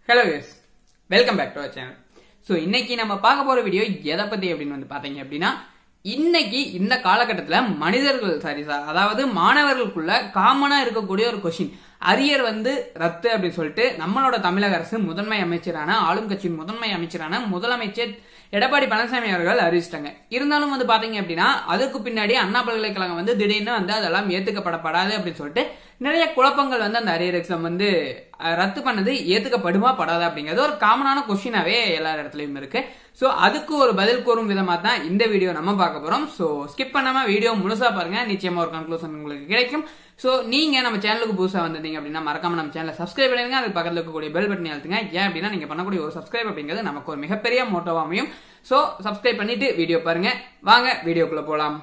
hello guys welcome back to our channel so இன்னைக்கு நம்ம பார்க்க போற வீடியோ எதை பத்தி அப்படின்னு வந்து பாத்தீங்க அப்படின்னா இன்னைக்கு இந்த காலகட்டத்தில் மனிதர்கள் சாரி சார் அதாவது மாணவர்களுக்குள்ள காமனா இருக்கக்கூடிய ஒரு கொஷின் அரியர் வந்து ரத்து அப்படின்னு சொல்லிட்டு நம்மளோட தமிழக அரசு முதன்மை அமைச்சரான ஆளும் கட்சியின் முதன்மை அமைச்சரான முதலமைச்சர் எடப்பாடி பழனிசாமி அவர்கள் அறிவிச்சிட்டாங்க இருந்தாலும் வந்து பாத்தீங்க அப்படின்னா அதுக்கு பின்னாடி அண்ணா பல்கலைக்கழகம் வந்து திடீர்னு வந்து அதெல்லாம் ஏத்துக்கப்படப்படாது அப்படின்னு சொல்லிட்டு நிறைய குழப்பங்கள் வந்து அந்த அரியர் எக்ஸாம் வந்து அஹ், ரத்து பண்ணது ஏத்துக்கப்படுமா படாதா அப்படிங்கிறது ஒரு காமனான கொஸ்டினாவே எல்லா இடத்துலயும் இருக்கு ஸோ அதுக்கு ஒரு பதில் கூறும் விதமா தான் இந்த வீடியோ நம்ம பார்க்க போறோம் ஸோ ஸ்கிப் பண்ணாம வீடியோ முழுசா பாருங்க நிச்சயமா ஒரு கன்க்ளூஷன் உங்களுக்கு கிடைக்கும் ஸோ நீங்க நம்ம சேனலுக்கு புதுசா வந்திருந்தீங்க அப்படின்னா மறக்காம நம்ம சேனலை சப்ஸ்கிரைப் பண்ணுங்க அதுக்கு பக்கத்துல இருக்கக்கூடிய பெல் பட்டன் அழுத்துங்க ஏன் அப்படின்னா நீங்க பண்ணக்கூடிய ஒரு சப்ஸ்கிரைப் அப்படிங்கிறது நமக்கு ஒரு மிகப்பெரிய மோட்டோவா அமையும் ஸோ சப்ஸ்கிரைப் பண்ணிட்டு வீடியோ பாருங்க வாங்க வீடியோக்குள்ள போலாம்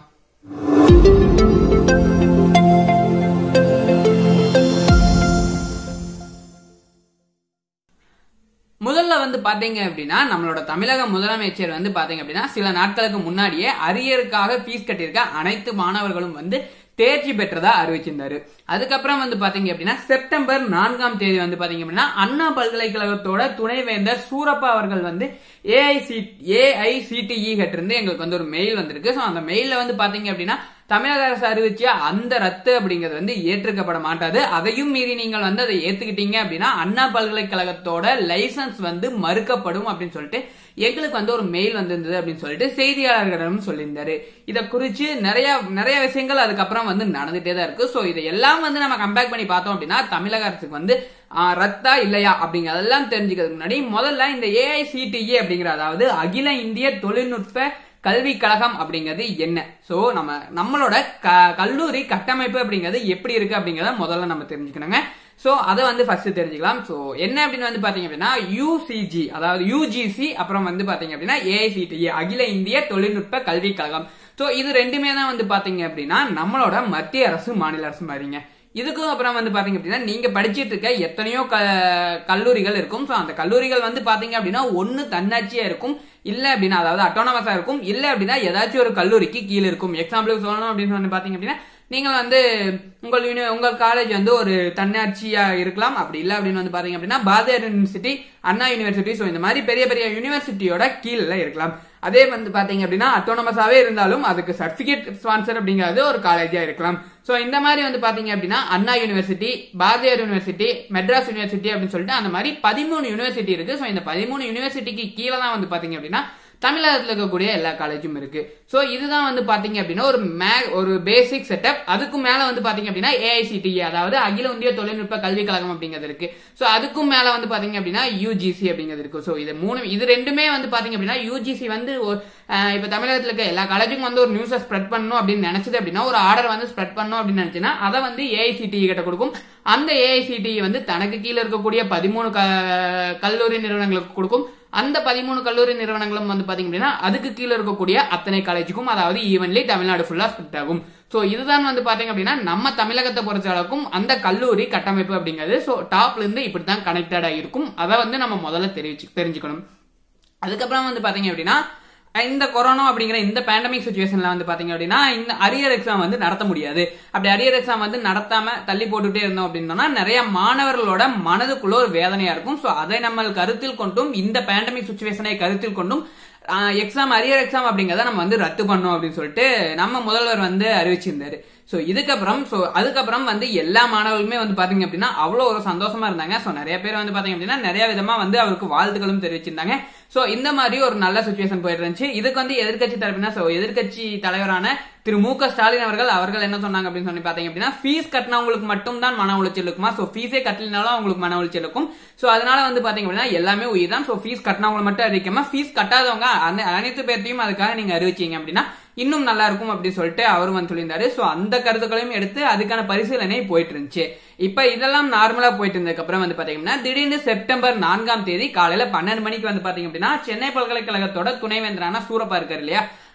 முதல்ல வந்து பாத்தீங்க அப்படின்னா நம்மளோட தமிழக முதலமைச்சர் வந்து பாத்தீங்க அப்படின்னா சில நாட்களுக்கு முன்னாடியே அரியருக்காக ஃபீஸ் கட்டியிருக்க அனைத்து மாணவர்களும் வந்து தேர்ச்சி பெற்றதா அறிவிச்சிருந்தாரு அதுக்கப்புறம் வந்து பாத்தீங்க அப்படின்னா செப்டம்பர் நான்காம் தேதி வந்து பாத்தீங்க அப்படின்னா அண்ணா பல்கலைக்கழகத்தோட துணைவேந்தர் சூரப்பா அவர்கள் வந்து ஏஐசி ஏஐசிடிஇ கிட்ட இருந்து எங்களுக்கு வந்து ஒரு மெயில் வந்திருக்கு ஸோ அந்த மெயில வந்து பாத்தீங்க அப்படின்னா தமிழக அரசு அறிவிச்ச அந்த ரத்து அப்படிங்கிறது வந்து ஏற்றுக்கப்பட மாட்டாது அதையும் மீறி நீங்கள் வந்து அதை ஏத்துக்கிட்டீங்க அப்படின்னா அண்ணா பல்கலைக்கழகத்தோட லைசன்ஸ் வந்து மறுக்கப்படும் அப்படின்னு சொல்லிட்டு எங்களுக்கு வந்து ஒரு மெயில் வந்திருந்தது அப்படின்னு சொல்லிட்டு செய்தியாளர்களிடம் சொல்லியிருந்தாரு இதை குறித்து நிறைய நிறைய விஷயங்கள் அதுக்கப்புறம் வந்து நடந்துட்டே தான் இருக்கு ஸோ இதை எல்லாம் வந்து நம்ம கம்பேர் பண்ணி பார்த்தோம் அப்படின்னா தமிழக அரசுக்கு வந்து ஆஹ், ரத்தா இல்லையா அப்படிங்கறதெல்லாம் தெரிஞ்சுக்கிறதுக்கு முன்னாடி முதல்ல இந்த ஏஐசிடிஏ அப்படிங்கிற அதாவது அகில இந்திய தொழில்நுட்ப கல்வி கழகம் அப்படிங்கிறது என்ன சோ நம்ம நம்மளோட க- கல்லூரி கட்டமைப்பு அப்படிங்கிறது எப்படி இருக்கு அப்படிங்கறத முதல்ல நம்ம தெரிஞ்சுக்கணுங்க சோ அதை வந்து ஃபர்ஸ்ட் தெரிஞ்சுக்கலாம் சோ என்ன அப்படின்னு வந்து பாத்தீங்க அப்படின்னா யூசிஜி அதாவது யூஜிசி அப்புறம் வந்து பாத்தீங்க அப்படின்னா ஏஐசிடிஏ அகில இந்திய தொழில்நுட்ப கல்வி கழகம் சோ இது ரெண்டுமே தான் வந்து பாத்தீங்க அப்படின்னா நம்மளோட மத்திய அரசு மாநில அரசு மாதிரிங்க இதுக்கும் அப்புறம் வந்து பாத்தீங்க அப்படின்னா நீங்க படிச்சிட்டு இருக்க எத்தனையோ க- கல்லூரிகள் இருக்கும் ஸோ அந்த கல்லூரிகள் வந்து பாத்தீங்க அப்படின்னா ஒன்னு தன்னாட்சியா இருக்கும் இல்ல அப்படின்னா அதாவது அட்டானமஸா இருக்கும் இல்ல அப்படின்னா ஏதாச்சும் ஒரு கல்லூரிக்கு கீழே இருக்கும் எக்ஸாம்பிளுக்கு சொல்லணும் அப்படின்னு சொல்லி பாத்தீங்க அப்படின்னா நீங்கள் வந்து உங்கள் யூனி உங்கள் காலேஜ் வந்து ஒரு தன்னாட்சியா இருக்கலாம் அப்படி இல்ல அப்படின்னு வந்து பாத்தீங்க அப்படின்னா Bharathiar university Anna university so இந்த மாதிரி பெரிய பெரிய யூனிவர்சிட்டியோட கீழே இருக்கலாம் அதே வந்து பாத்தீங்க அப்படின்னா அட்டோனமஸாவே இருந்தாலும் அதுக்கு சர்டிபிகேட் ஸ்பான்சர் அப்படிங்கிறது ஒரு காலேஜா இருக்கலாம் சோ இந்த மாதிரி வந்து பாத்தீங்க அப்படின்னா Anna university Bharathiar university Madras university அப்படின்னு சொல்லிட்டு அந்த மாதிரி பதிமூணு யூனிவர்சிட்டி இருக்கு சோ இந்த பதிமூணு யூனிவர்சிட்டிக்கு கீழே தான் வந்து பாத்தீங்க அப்படின்னா தமிழகத்துல இருக்கக்கூடிய எல்லா காலேஜும் இருக்கு சோ இதுதான் வந்து பாத்தீங்க அப்படின்னா ஒரு மே ஒரு பேசிக் செட்டப் அதுக்கும் மேல வந்து பாத்தீங்க அப்படின்னா ஏஐசிடிஏ அதாவது அகில இந்திய தொழில்நுட்ப கல்விக் கழகம் அப்படிங்கிறது இருக்கு சோ அதுக்கும் மேல வந்து பாத்தீங்க அப்படின்னா யூஜிசி அப்படிங்கிறது இருக்கு சோ இது மூணு இது ரெண்டுமே வந்து பாத்தீங்க அப்படின்னா யூஜிசி வந்து ஒரு, அஹ், இப்ப தமிழகத்துல இருக்க எல்லா காலேஜுக்கும் வந்து ஒரு நியூஸை ஸ்ப்ரெட் பண்ணணும் அப்படின்னு நினைச்சது அப்படின்னா ஒரு ஆர்டர் வந்து ஸ்ப்ரெட் பண்ணணும் அப்படின்னு நினைச்சுன்னா அதை வந்து ஏஐசிடிஇ கிட்ட கொடுக்கும் அந்த ஏஐசிடிஇ வந்து தனக்கு கீழே இருக்கக்கூடிய பதிமூணு க- கல்லூரி நிறுவனங்களுக்கு கொடுக்கும் அந்த பதிமூணு கல்லூரி நிறுவனங்களும் வந்து பாத்தீங்க அப்படின்னா அதுக்கு கீழே இருக்கக்கூடிய அத்தனை காலேஜுக்கும் அதாவது ஈவன்லி தமிழ்நாடு ஃபுல்லா ஸ்பிட் ஆகும் சோ இதுதான் வந்து பாத்தீங்க அப்படின்னா நம்ம தமிழகத்தை பொறுத்த அளவுக்கும் அந்த கல்லூரி கட்டமைப்பு அப்படிங்கிறது சோ டாப்ல இருந்து இப்படித்தான் கனெக்டடா இருக்கும் அதை வந்து நம்ம முதல்ல தெரிவிச்சு தெரிஞ்சுக்கணும் அதுக்கப்புறம் வந்து பாத்தீங்க அப்படின்னா இந்த கொரோனா அப்படிங்கிற இந்த பேண்டமிக் சுச்சுவேஷன்ல வந்து பாத்தீங்க அப்படின்னா இந்த அரியர் எக்ஸாம் வந்து நடத்த முடியாது அப்படி அரியர் எக்ஸாம் வந்து நடத்தாம தள்ளி போட்டுட்டே இருந்தோம் அப்படின்னா நிறைய மாணவர்களோட மனதுக்குள்ள ஒரு வேதனையா இருக்கும் சோ அதை நம்ம கருத்தில் கொண்டும் இந்த பேண்டமிக் சுச்சுவேஷனை கருத்தில் கொண்டும் எக்ஸாம் அரியர் எக்ஸாம் அப்படிங்கறத நம்ம வந்து ரத்து பண்ணோம் அப்படின்னு சொல்லிட்டு நம்ம முதல்வர் வந்து அறிவிச்சிருந்தாரு சோ இதுக்கப்புறம் சோ அதுக்கப்புறம் வந்து எல்லா மாணவர்களுமே வந்து பாத்தீங்க அப்படின்னா அவ்வளவு ஒரு சந்தோஷமா இருந்தாங்க சோ நிறைய பேர் வந்து பாத்தீங்க அப்படின்னா நிறைய விதமா வந்து அவருக்கு வாழ்த்துக்களும் தெரிவிச்சிருந்தாங்க சோ இந்த மாதிரி ஒரு நல்ல சுச்சுவேஷன் போயிட்டு இருந்துச்சு இதுக்கு வந்து எதிர்க்கட்சி தரப்பினா சோ எதிர்க்கட்சி தலைவரான திரு மு க ஸ்டாலின் அவர்கள் அவர்கள் என்ன சொன்னாங்க அப்படின்னு சொல்லி பாத்தீங்க அப்படின்னா ஃபீஸ் கட்டினவங்களுக்கு மட்டும் தான் மன உளைச்சல் இருக்குமா சோ ஃபீஸே கட்டலினாலும் அவங்களுக்கு மன உளைச்சல் இருக்கும் சோ அதனால வந்து பாத்தீங்க அப்படின்னா எல்லாமே உயிர் தான் சோ ஃபீஸ் கட்டினவங்களை மட்டும் அறிவிக்காம ஃபீஸ் கட்டாதவங்க அந்த அனைத்து பேர்த்தையும் அதுக்காக நீங்க அறிவிச்சீங்க அப்படின்னா இன்னும் நல்லா இருக்கும் அப்படின்னு சொல்லிட்டு அவரும் வந்து சொல்லியிருந்தாரு சோ அந்த கருத்துக்களையும் எடுத்து அதுக்கான பரிசீலனை போயிட்டு இருந்துச்சு இப்ப இதெல்லாம் நார்மலா போயிட்டு இருந்ததுக்கு அப்புறம் வந்து பாத்தீங்கன்னா திடீர்னு செப்டம்பர் நான்காம் தேதி காலையில பன்னெண்டு மணிக்கு வந்து பாத்தீங்க அப்படின்னா சென்னை பல்கலைக்கழகத்தோட துணைவேந்தரான சூரப்பா இருக்காரு இல்லையா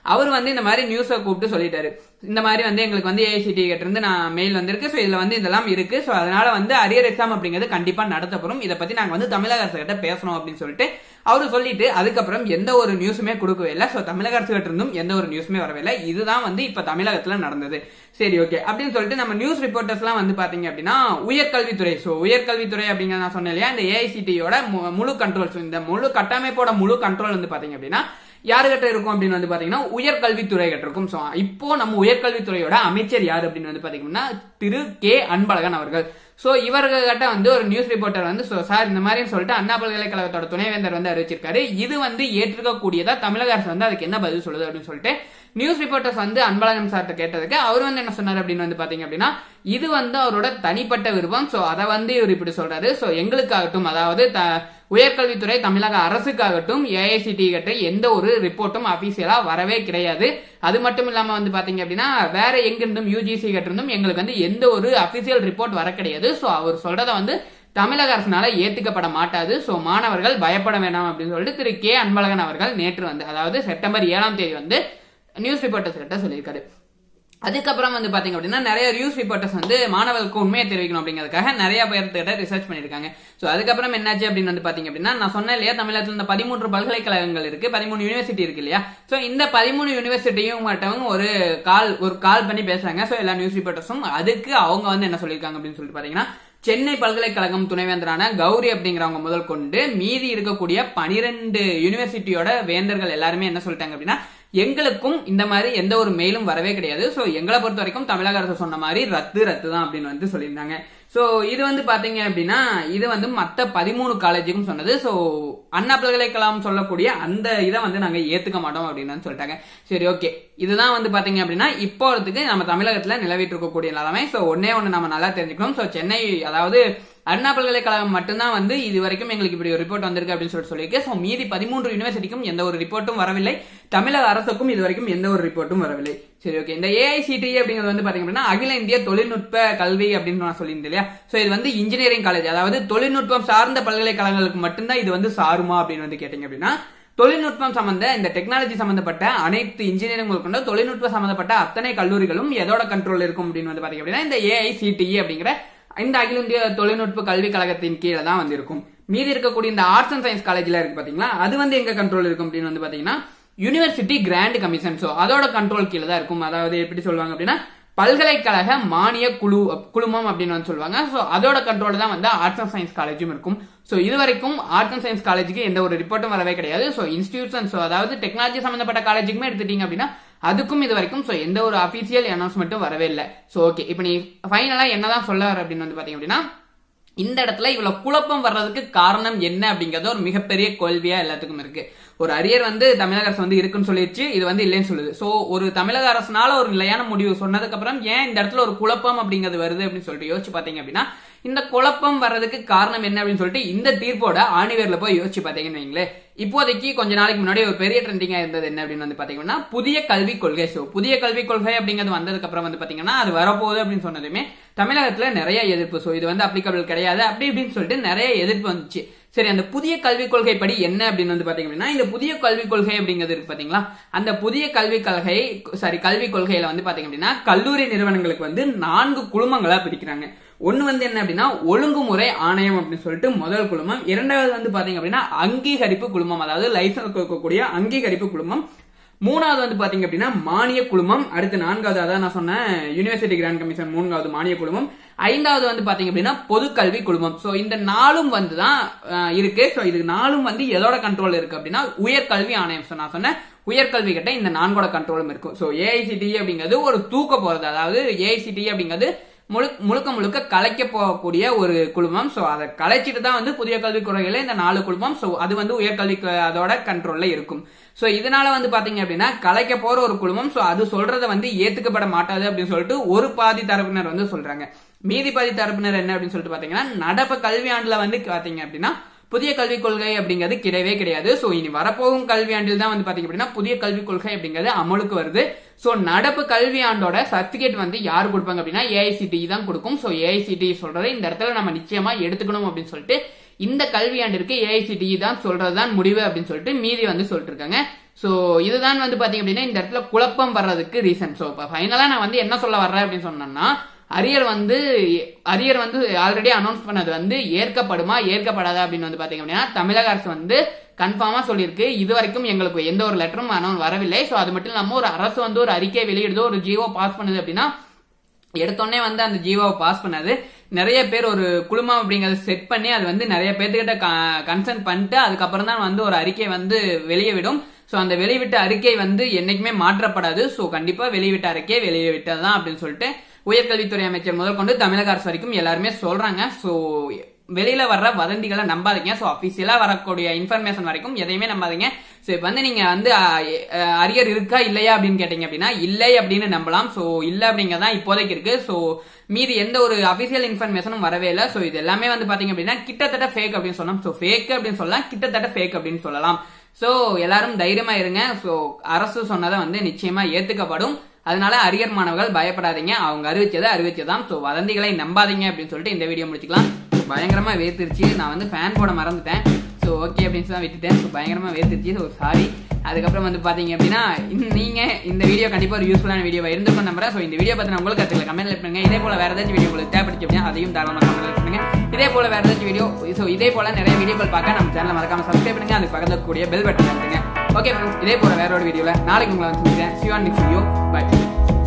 அவர் வந்து இந்த மாதிரி நியூஸை கூப்பிட்டு சொல்லிட்டாரு இந்த மாதிரி வந்து எங்களுக்கு வந்து ஏஐசிடி கிட்ட இருந்து நான் மெயில் வந்திருக்கு ஸோ இதுல வந்து இதெல்லாம் இருக்கு ஸோ அதனால வந்து அரியர் எக்ஸாம் அப்படிங்கிறது கண்டிப்பா நடத்தப்படும் இதை பத்தி நாங்க வந்து தமிழக அரசு கிட்ட பேசணும் அப்படின்னு சொல்லிட்டு அவரு சொல்லிட்டு அதுக்கப்புறம் எந்த ஒரு நியூஸுமே கொடுக்கவே இல்லை ஸோ தமிழக அரசு கிட்ட இருந்தும் எந்த ஒரு நியூஸுமே வரவே இல்லை இதுதான் வந்து இப்ப தமிழகத்துல நடந்தது சரி ஓகே அப்படின்னு சொல்லிட்டு நம்ம நியூஸ் ரிப்போர்ட்டர்ஸ்லாம் வந்து பாத்தீங்க அப்படின்னா உயர்கல்வித்துறை ஸோ உயர்கல்வித்துறை அப்படிங்கிற நான் சொன்னேன் இல்லையா இந்த ஏஐசிடியோட முழு கண்ட்ரோல் இந்த முழு கட்டமைப்போட முழு கண்ட்ரோல் வந்து பாத்தீங்க அப்படின்னா யாருகிட்ட இருக்கும் அப்படின்னு வந்து பாத்தீங்கன்னா உயர்கல்வித்துறை கிட்ட இருக்கும் ஸோ இப்போ நம்ம உயர்கல்வித்துறையோட அமைச்சர் யார் அப்படின்னு வந்து பாத்தீங்கன்னா திரு கே அன்பழகன் அவர்கள் சோ இவர்கிட்ட வந்து ஒரு நியூஸ் ரிப்போர்ட்டர் வந்து so, சார் இந்த மாதிரி சொல்லிட்டு அண்ணா பல்கலைக்கழகத்தோட துணைவேந்தர் வந்து அறிவிச்சிருக்காரு இது வந்து ஏற்றுக்க கூடியதா தமிழக அரசு வந்து அதுக்கு என்ன பதில் சொல்லுது அப்படின்னு சொல்லிட்டு நியூஸ் ரிப்போர்ட்டர்ஸ் வந்து அன்பழகன் சார்ட்ட கேட்டதுக்கு அவர் வந்து என்ன சொன்னார் அப்படின்னு வந்து பாத்தீங்க அப்படின்னா இது வந்து அவரோட தனிப்பட்ட விருப்பம் சோ அதை வந்து இவர் இப்படி சொல்றாரு சோ எங்களுக்காகட்டும் அதாவது த- உயர்கல்வித்துறை தமிழக அரசுக்காகட்டும் ஏஐசிடி கிட்ட எந்த ஒரு ரிப்போர்ட்டும் அபிஷியலா வரவே கிடையாது அது மட்டும் இல்லாம வந்து பாத்தீங்க அப்படின்னா வேற எங்கிருந்தும் யூஜிசி கிட்ட இருந்தும் எங்களுக்கு வந்து எந்த ஒரு அபிஷியல் ரிப்போர்ட் வர கிடையாது சோ அவர் சொல்றத வந்து தமிழக அரசினால ஏத்துக்கப்பட மாட்டாது சோ மாணவர்கள் பயப்பட வேண்டாம் அப்படின்னு சொல்லிட்டு திரு கே அன்பழகன் அவர்கள் நேற்று வந்து அதாவது செப்டம்பர் ஏழாம் தேதி வந்து நியூஸ் ரிப்போர்ட்டர்ஸ் கிட்ட சொல்லியிருக்காரு அதுக்கப்புறம் வந்து பாத்தீங்க அப்படின்னா நிறைய நியூஸ் ரிப்போர்ட்டர்ஸ் வந்து மாணவர்களுக்கு உண்மையை தெரிவிக்கணும் அப்படிங்கிறதுக்காக நிறைய பேர்த்துக்கிட்ட ரிசர்ச் பண்ணிருக்காங்க சோ அதுக்கப்புறம் என்னாச்சு அப்படின்னு வந்து பாத்தீங்க அப்படின்னா நான் சொன்னேன் இல்லையா தமிழகத்துல இந்த பதிமூன்று பல்கலைக்கழகங்கள் இருக்கு பதிமூணு யூனிவர்சிட்டி இருக்கு இல்லையா சோ இந்த பதிமூணு யூனிவர்சிட்டியும் மட்டும் ஒரு கால் ஒரு கால் பண்ணி பேசுறாங்க சோ எல்லா நியூஸ் ரிப்போர்ட்டர்ஸும் அதுக்கு அவங்க வந்து என்ன சொல்லியிருக்காங்க அப்படின்னு சொல்லிட்டு பாத்தீங்கன்னா சென்னை பல்கலைக்கழகம் துணைவேந்தரான கௌரி அப்படிங்கிறவங்க முதல் கொண்டு மீதி இருக்கக்கூடிய பனிரெண்டு யூனிவர்சிட்டியோட வேந்தர்கள் எல்லாருமே என்ன சொல்லிட்டாங்க அப்படின்னா எங்களுக்கும் இந்த மாதிரி எந்த ஒரு மெயிலும் வரவே கிடையாது சோ எங்களை பொறுத்த வரைக்கும் தமிழக அரசு சொன்ன மாதிரி ரத்து ரத்து தான் அப்படின்னு வந்து சொல்லியிருந்தாங்க சோ இது வந்து பாத்தீங்க அப்படின்னா இது வந்து மத்த பதிமூணு காலேஜுக்கும் சொன்னது சோ அண்ணா பல்கலைக்கழகம் சொல்லக்கூடிய அந்த இதை வந்து நாங்க ஏத்துக்க மாட்டோம் அப்படின்னு வந்து சொல்லிட்டாங்க சரி ஓகே இதுதான் வந்து பாத்தீங்க அப்படின்னா இப்போதைக்கு நம்ம தமிழகத்துல நிலவிட்டு இருக்கக்கூடிய நிலைமை சோ ஒன்னே ஒண்ணு நம்ம நல்லா தெரிஞ்சுக்கணும் சோ சென்னை அதாவது அண்ணா பல்கலைக்கழகம் மட்டும்தான் வந்து இது வரைக்கும் எங்களுக்கு இப்படி ஒரு ரிப்போர்ட் வந்திருக்கு அப்படின்னு சொல்லிட்டு சொல்லியிருக்கு ஸோ மீதி பதிமூன்று யூனிவர்சிட்டிக்கும் எந்த ஒரு ரிப்போர்ட்டும் வரவில்லை தமிழக அரசுக்கும் இது வரைக்கும் எந்த ஒரு ரிப்போர்ட்டும் வரவில்லை சரி ஓகே இந்த ஏஐசிடி அப்படிங்கிறது வந்து பாத்தீங்க அப்படின்னா அகில இந்திய தொழில்நுட்ப கல்வி அப்படின்னு நான் சொல்லியிருந்தேன் இல்லையா சோ இது வந்து இன்ஜினியரிங் காலேஜ் அதாவது தொழில்நுட்பம் சார்ந்த பல்கலைக்கழகங்களுக்கு மட்டும்தான் இது வந்து சாருமா அப்படின்னு வந்து கேட்டீங்க அப்படின்னா தொழில்நுட்பம் சம்பந்த இந்த டெக்னாலஜி சம்பந்தப்பட்ட அனைத்து இன்ஜினியரிங் கொண்ட தொழில்நுட்ப சம்பந்தப்பட்ட அத்தனை கல்லூரிகளும் எதோட கண்ட்ரோல் இருக்கும் அப்படின்னு வந்து பாத்தீங்க அப்படின்னா இந்த ஏஐசிடிஇ அப்படிங்கிற இந்த அகில இந்திய தொழில்நுட்ப கல்விக் கழகத்தின் கீழே தான் வந்து இருக்கும் மீதி இருக்கக்கூடிய இந்த ஆர்ட்ஸ் அண்ட் சயின்ஸ் காலேஜ்ல இருக்கு பாத்தீங்களா அது வந்து எங்க கண்ட்ரோல் இருக்கும் அப்படின்னு வந்து பாத்தீங்கன்னா யூனிவர்சிட்டி கிராண்ட் கமிஷன் சோ அதோட கண்ட்ரோல் கீழே தான் இருக்கும் அதாவது எப்படி சொல்லுவாங்க அப்படின்னா பல்கலைக்கழக மானிய குழு குழுமம் அப்படின்னு வந்து சொல்லுவாங்க சோ அதோட கண்ட்ரோல் தான் வந்து ஆர்ட்ஸ் அண்ட் சயின்ஸ் காலேஜும் இருக்கும் சோ இது வரைக்கும் ஆர்ட்ஸ் அண்ட் சயின்ஸ் காலேஜுக்கு எந்த ஒரு ரிப்போர்ட்டும் வரவே கிடையாது சோ இன்ஸ்டிடியூஷன் சோ அதாவது டெக்னாலஜி சம்பந்தப்பட்ட காலேஜுக்குமே எடுத்துட்டீங்க அப்படின்னா அதுக்கும் இது வரைக்கும் சோ எந்த ஒரு அபிஷியல் அனௌன்ஸ்மெண்ட்டும் வரவே இல்லை சோ ஓகே இப்போ நீ ஃபைனலா என்னதான் சொல்ல வர அப்படின்னு வந்து பாத்தீங்க அப்படின்னா இந்த இடத்துல இவ்வளவு குழப்பம் வர்றதுக்கு காரணம் என்ன அப்படிங்கறது ஒரு மிகப்பெரிய கேள்வியா எல்லாத்துக்கும் இருக்கு ஒரு அரியர் வந்து தமிழக அரசு வந்து இருக்குன்னு சொல்லிடுச்சு இது வந்து இல்லைன்னு சொல்லுது சோ ஒரு தமிழக அரசுனால ஒரு நிலையான முடிவு சொன்னதுக்கு அப்புறம் ஏன் இந்த இடத்துல ஒரு குழப்பம் அப்படிங்கிறது வருது அப்படின்னு சொல்லிட்டு யோசிச்சு பாத்தீங்க அப்படின்னா இந்த குழப்பம் வர்றதுக்கு காரணம் என்ன அப்படின்னு சொல்லிட்டு இந்த தீர்ப்போட ஆணிவேர்ல போய் யோசிச்சு பாத்தீங்கன்னு வைங்களேன் இப்போதைக்கு கொஞ்ச நாளைக்கு முன்னாடி ஒரு பெரிய ட்ரெண்டிங்கா இருந்தது என்ன அப்படின்னு வந்து பாத்தீங்கன்னா புதிய கல்விக் கொள்கை சோ புதிய கல்விக் கொள்கை அப்படிங்கிறது வந்ததுக்கு அப்புறம் வந்து பாத்தீங்கன்னா அது வரப்போகுது அப்படின்னு சொன்னதுமே தமிழகத்துல நிறைய எதிர்ப்பு சோ இது வந்து அப்ளிகபிள் கிடையாது அப்படி இப்படின்னு சொல்லிட்டு நிறைய எதிர்ப்பு வந்துச்சு சரி அந்த புதிய கல்விக் கொள்கை படி என்ன அப்படின்னு வந்து பாத்தீங்க அப்படின்னா இந்த புதிய கல்விக் கொள்கை அப்படிங்கிறது இருக்கு பாத்தீங்களா அந்த புதிய கல்விக் கொள்கை சாரி கல்விக் கொள்கையில வந்து பாத்தீங்க அப்படின்னா கல்லூரி நிறுவனங்களுக்கு வந்து நான்கு குழுமங்களா பிரிக்கிறாங்க ஒன்னு வந்து என்ன அப்படின்னா ஒழுங்குமுறை ஆணையம் அப்படின்னு சொல்லிட்டு முதல் குழுமம் இரண்டாவது வந்து பாத்தீங்க அப்படின்னா அங்கீகரிப்பு குழுமம் அதாவது லைசன்ஸ் கொடுக்கக்கூடிய அங்கீகரிப்பு குழுமம் மூணாவது வந்து பாத்தீங்க அப்படின்னா மானிய குழுமம் அடுத்து நான்காவது அதான் நான் சொன்னேன் யூனிவர்சிட்டி கிராண்ட் கமிஷன் மூணாவது மானிய குழுமம் ஐந்தாவது வந்து பாத்தீங்க அப்படின்னா பொது கல்வி குழுமம் சோ இந்த நாலும் வந்து தான் அஹ், இருக்கு சோ இது நாலும் வந்து எதோட கண்ட்ரோல் இருக்கு அப்படின்னா உயர்கல்வி ஆணையம் சோ நான் சொன்னேன் உயர்கல்வி கிட்ட இந்த நான்கோட கண்ட்ரோலும் இருக்கும் சோ ஏஐசிடி அப்படிங்கிறது ஒரு தூக்க போறது அதாவது ஏஐசிடி அப்படிங்கிறது முழு- முழுக்க முழுக்க கலைக்க போகக்கூடிய ஒரு குழுமம் சோ அதை கலைச்சிட்டு தான் வந்து புதிய கல்விக் கொள்கையில இந்த நாலு குழுமம் சோ அது வந்து உயர்கல்வி க- அதோட கண்ட்ரோல்ல இருக்கும் சோ இதனால வந்து பாத்தீங்க அப்படின்னா கலைக்க போற ஒரு குழுமம் சோ அது சொல்றத வந்து ஏத்துக்கப்பட மாட்டாது அப்படின்னு சொல்லிட்டு ஒரு பாதி தரப்பினர் வந்து சொல்றாங்க மீதி பாதி தரப்பினர் என்ன அப்படின்னு சொல்லிட்டு பாத்தீங்கன்னா நடப்பு கல்வியாண்டுல வந்து பாத்தீங்க அப்படின்னா புதிய கல்விக் கொள்கை அப்படிங்கிறது கிடையவே கிடையாது சோ இனி வரப்போகும் கல்வியாண்டில் தான் வந்து பாத்தீங்க அப்படின்னா புதிய கல்விக் கொள்கை அப்படிங்கிறது அமலுக்கு வருது சோ நடப்பு கல்வியாண்டோட சர்டிபிகேட் வந்து யார் கொடுப்பாங்க அப்படின்னா ஏஐசிடி தான் கொடுக்கும் சோ ஏஐசிடி சொல்றதை இந்த இடத்துல நம்ம நிச்சயமா எடுத்துக்கணும் அப்படின்னு சொல்லிட்டு இந்த கல்வியாண்டிற்கு ஏஐசிடி தான் சொல்றதுதான் முடிவு அப்படின்னு சொல்லிட்டு மீதி வந்து சொல்லிட்டு இருக்காங்க ஸோ இதுதான் வந்து பாத்தீங்க அப்படின்னா இந்த இடத்துல குழப்பம் வர்றதுக்கு ரீசன் ஸோ இப்போ ஃபைனலாக நான் வந்து என்ன சொல்ல வர்றேன் அப்படின்னு சொன்னேன்னா அரியர் வந்து அரியர் வந்து ஆல்ரெடி அனௌன்ஸ் பண்ணது வந்து ஏற்கப்படுமா ஏற்கப்படாதா அப்படின்னு வந்து பாத்தீங்க அப்படின்னா தமிழக அரசு வந்து கன்ஃபார்மா சொல்லியிருக்கு இது வரைக்கும் எங்களுக்கு எந்த ஒரு லெட்டரும் அனௌன்ஸ் வரவில்லை ஸோ அது மட்டும் இல்லாமல் ஒரு அரசு வந்து ஒரு அறிக்கை வெளியிடுதோ ஒரு ஜியோ பாஸ் பண்ணுது அப்படின்னா எடுத்தோடனே வந்து அந்த ஜீவாவை பாஸ் பண்ணாது நிறைய பேர் ஒரு குழுமம் அப்படிங்கறத செட் பண்ணி அது வந்து நிறைய பேர்த்துக்கிட்ட கன்சர்ன் பண்ணிட்டு அதுக்கப்புறம் தான் வந்து ஒரு அறிக்கை வந்து வெளியே விடும் ஸோ அந்த வெளிவிட்ட அறிக்கை வந்து என்னைக்குமே மாற்றப்படாது ஸோ கண்டிப்பா வெளிவிட்ட அறிக்கை வெளியே விட்டதுதான் அப்படின்னு சொல்லிட்டு உயர்கல்வித்துறை அமைச்சர் முதல் கொண்டு தமிழக அரசு வரைக்கும் எல்லாருமே சொல்றாங்க ஸோ வெளியில வர்ற வதந்திகளை நம்பாதீங்க ஸோ அபிஷியலா வரக்கூடிய இன்ஃபர்மேஷன் வரைக்கும் எதையுமே நம்பாதீங்க ஸோ இப்போ வந்து நீங்க வந்து அரியர் இருக்கா இல்லையா அப்படின்னு கேட்டீங்க அப்படின்னா இல்லை அப்படின்னு நம்பலாம் ஸோ இல்லை அப்படிங்கறதான் இப்போதைக்கு இருக்கு ஸோ மீதி எந்த ஒரு அபிஷியல் இன்ஃபர்மேஷனும் வரவே இல்லை ஸோ இது எல்லாமே வந்து பாத்தீங்க அப்படின்னா கிட்டத்தட்ட ஃபேக் அப்படின்னு சொல்லலாம் ஸோ ஃபேக் அப்படின்னு சொல்லலாம் கிட்டத்தட்ட ஃபேக் அப்படின்னு சொல்லலாம் ஸோ எல்லாரும் தைரியமா இருங்க ஸோ அரசு சொன்னதை வந்து நிச்சயமா ஏத்துக்கப்படும் அதனால அரியர் மாணவர்கள் பயப்படாதீங்க அவங்க அறிவிச்சதை அறிவிச்சதான் ஸோ வதந்திகளை நம்பாதீங்க அப்படின்னு சொல்லிட்டு இந்த வீடியோ முடிச்சுக்கலாம் பயங்கரமா வேர்த்திருச்சு நான் வந்து ஃபேன் போட மறந்துட்டேன் ஸோ ஓகே அப்படின்னு சொல்லி விட்டுட்டேன் ஸோ பயங்கரமா வேர்த்திருச்சு ஸோ சாரி அதுக்கப்புறம் வந்து பாத்தீங்க அப்படின்னா இந்த- நீங்க இந்த வீடியோ கண்டிப்பா ஒரு யூஸ்ஃபுல்லான வீடியோவா இருந்திருக்கும் நம்புறேன் ஸோ இந்த வீடியோ பத்தின உங்களுக்கு கருத்துக்களை கமெண்ட்ல பண்ணுங்க இதே போல வேற ஏதாச்சும் வீடியோ உங்களுக்கு தேவைப்படுச்சு அப்படின்னா அதையும் தாராளமாக கமெண்ட்ல பண்ணுங்க இதே போல வேற ஏதாச்சும் வீடியோ ஸோ இதே போல நிறைய வீடியோக்கள் பார்க்க நம்ம சேனலை மறக்காம சப்ஸ்கிரைப் பண்ணுங்க அதுக்கு பக்கத்துல கூடிய பெல் பட்டன் பண்ணுங்க ஓகே ஃப்ரெண்ட்ஸ் இதே போல வேற ஒரு வீடியோல நாளைக்கு உங்களை வந்து சந்திக்கிறேன் சிவான் நெக்ஸ்ட் வீடியோ பை